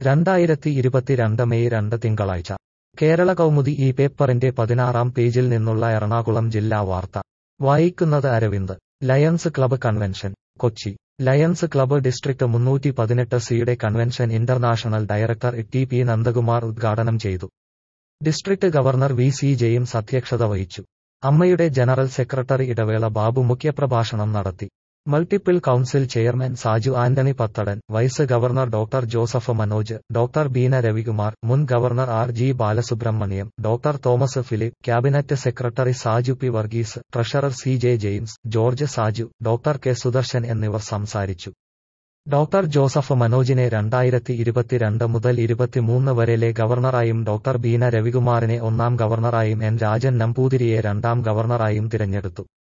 രണ്ടായിരത്തി ഇരുപത്തിരണ്ട് മെയ് രണ്ട് തിങ്കളാഴ്ച കേരള കൗമുദി ഈ പേപ്പറിന്റെ പതിനാറാം പേജിൽ നിന്നുള്ള എറണാകുളം ജില്ലാ വാർത്ത വായിക്കുന്നത് Aravind lions club convention Kochi lions club district മുന്നൂറ്റി പതിനെട്ട് സിയുടെ convention international director T P Nandakumar ഉദ്ഘാടനം ചെയ്തു district governor V C James അധ്യക്ഷത വഹിച്ചു അമ്മയുടെ ജനറൽ സെക്രട്ടറി ഇടവേള ബാബു മുഖ്യപ്രഭാഷണം നടത്തി multiple council chairman Saju Antony Pathadan vice governor doctor Joseph Manoj doctor Beena Ravikumar മുൻ governor R G Balasubramaniam doctor Thomas Philip cabinet secretary Saju P Varghese treasurer C J James George Saju doctor K Sudarshan എന്നിവർ സംസാരിച്ചു ഡോക്ടർ ജോസഫ് മനോജിനെ രണ്ടായിരത്തി ഇരുപത്തിരണ്ട് മുതൽ ഇരുപത്തിമൂന്ന് വരെലെ ഗവർണറായും ഡോക്ടർ ബീന രവികുമാറിനെ ഒന്നാം ഗവർണറായും എൻ രാജൻ നമ്പൂതിരിയെ രണ്ടാം ഗവർണറായും തിരഞ്ഞെടുത്തു